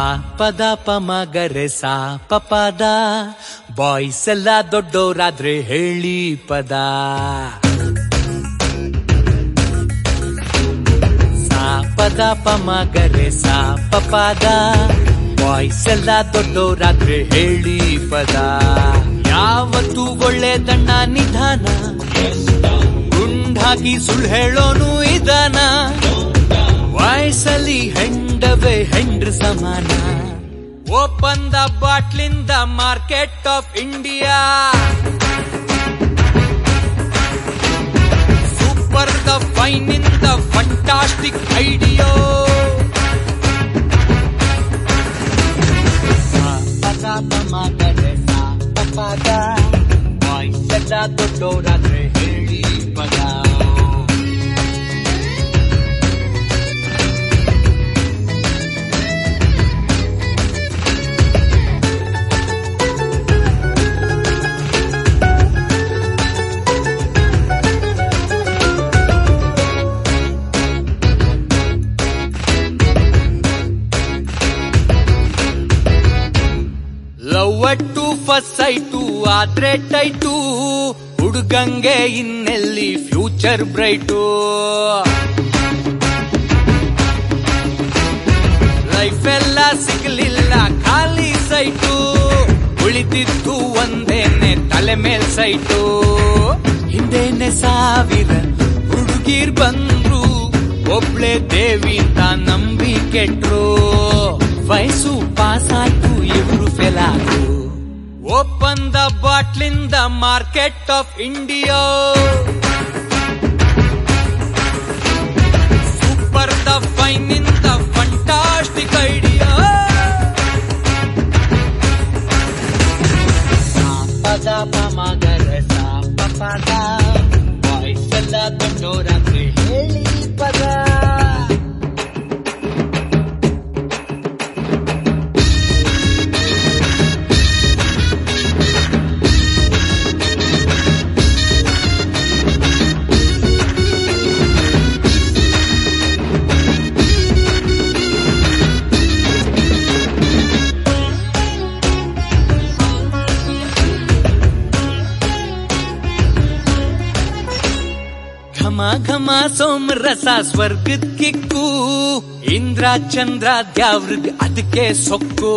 ಪದ ಪಮಗರೆ ಸಾ ಪಪದ ಬಾಯ್ಸ್ ಎಲ್ಲ ದೊಡ್ಡೋರಾದ್ರೆ ಹೇಳಿ ಪದ ಸಾ ಪದ ಪಮಗರೆ ಸಾ ಪಪದ ಬಾಯ್ಸ್ ಎಲ್ಲ ದೊಡ್ಡೋರಾದ್ರೆ ಹೇಳಿ ಪದ ಯಾವತ್ತು ಒಳ್ಳೆದಣ್ಣ ನಿಧಾನ ಗುಂಡಾಗಿ ಸುಳ್ಳು ಹೇಳೋನು ಇದಾನ ವಯಸ್ಸಲ್ಲಿ ಹೆಂಡವೇ ಹೆಂಡ್ರ ಸಮಾನ ಓಪನ್ ದ ಬಾಟ್ಲಿಂದ market of India super the fine in the fantastic ಐಡಿಯೋ ದೊಡ್ಡೋರಾದ್ರೆ ಹೇಳಿ ಪದ ಲವ್ ಅಟ್ಟು ಫಸ್ಟ್ ಸೈಟು ಆದ್ರೆ ಟೈಟು ಹುಡುಗಂಗೆ ಇನ್ನೆಲ್ಲಿ ಫ್ಯೂಚರ್ ಬ್ರೈಟು ಲೈಫ್ ಎಲ್ಲ ಸಿಗಲಿಲ್ಲ ಖಾಲಿ ಸೈಟು ಉಳಿದಿದ್ದು ಒಂದೇನೆ ತಲೆ ಮೇಲ್ ಸೈಟು ಹಿಂದೇನೆ ಸಾವಿರ ಹುಡುಗಿರ್ ಬಂದ್ರು ಒಬ್ಳೆ ದೇವಿ ಅಂತ ನಂಬಿ ಕೆಟ್ರು ವಯಸ್ಸು ಪಾಸ್ ಆಯ್ತು ಇವ್ರು ಫೇಲ್ ಆದ್ರು ಓಪನ್ ದ ಬಾಟ್ಲಿಂದ market of India super the fine in the fantastic idea ಪದ ಪಮಗರ ಪದ ಬಾಯ್ಸ್ ಎಲ್ಲ ದೊಡ್ಡೋರಾದ್ರೆ ಹೇಳಿ ಪದ ಘಮ ಘಮ ಸೋಮರಸ ಸ್ವರ್ಗದ ಕಿಕ್ಕು ಇಂದ್ರ ಚಂದ್ರ ದ್ಯಾವ್ರಗ್ ಅದಕ್ಕೆ ಸೊಕ್ಕು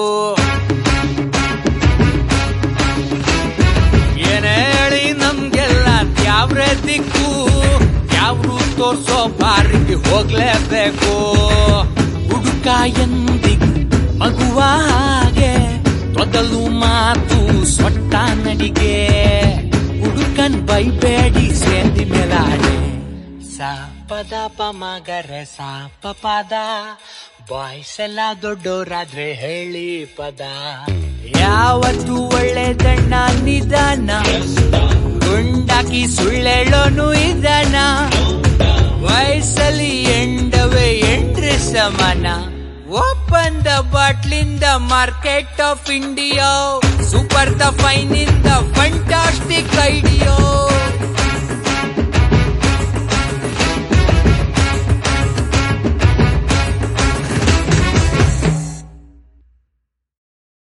ಏನೇ ಹೇಳಿ ನಮ್ಗೆಲ್ಲ ದ್ಯಾವ್ರೆ ದಿಕ್ಕು ಯಾವ್ರು ತೋರ್ಸೋ ಬಾರಿಗೆ ಹೋಗ್ಲೇಬೇಕು ಹುಡುಕ ಎಂದಿಗ್ ಮಗುವ ಹಾಗೆ ತೊದಲು ಮಾತು ಸೊಟ್ಟ ನಡಿಗೆ ಹುಡುಕನ್ ಬೈಬೇಡಿ ಸೇಂದಿ ಮೇಲಾಡೆ ಸಾ ಪದ ಪಮಗರೆ ಸಾ ಪದ ಬಾಯ್ಸ್ ಎಲ್ಲ ದೊಡ್ಡೋರಾದ್ರೆ ಹೇಳಿ ಪದ ಯಾವತ್ತು ಒಳ್ಳೆದಣ್ಣ ನಿಧಾನ ಗುಂಡಾಕಿ ಸುಳ್ಳೆಳೋನು ಇದಾನ ವಯಸ್ಸಲ್ಲಿ ಎಂಡವೇ ಎಂಟ್ರಿ ಸಮಾನ ಓಪನ್ ದ ಬಾಟ್ಲಿಂದ market of India super the fine in the fantastic ಐಡಿಯೋ